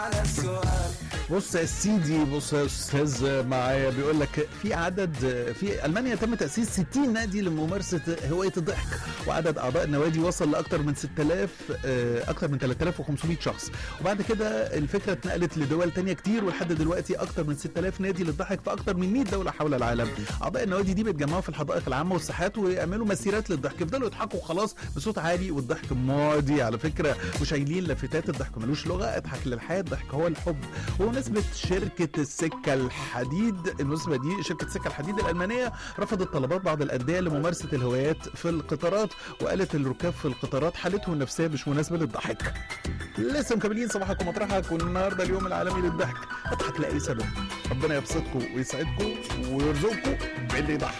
بص يا سيدي بص يا استاذ معايا بيقول لك في عدد في المانيا تم تاسيس 60 نادي لممارسه هوايه الضحك وعدد اعضاء النوادي وصل لاكثر من 6000 اكثر من 3500 شخص وبعد كده الفكره اتنقلت لدول تانية كتير ولحد دلوقتي اكثر من 6000 نادي للضحك في اكثر من 100 دوله حول العالم اعضاء النوادي دي بيتجمعوا في الحدائق العامه والساحات ويعملوا مسيرات للضحك يفضلوا يضحكوا خلاص بصوت عالي والضحك ماضي على فكره وشايلين لافتات الضحك ملوش لغه اضحك للحياه الضحك هو الحب وبمناسبه شركه السكه الحديد المناسبه دي شركه السكه الحديد الالمانيه رفضت طلبات بعض الانديه لممارسه الهوايات في القطارات وقالت الركاب في القطارات حالتهم النفسيه مش مناسبه للضحك لسه مكملين صباحك ومطرحك والنهارده اليوم العالمي للضحك اضحك لاي سبب ربنا يبسطكم ويسعدكم ويرزقكم باللي يضحك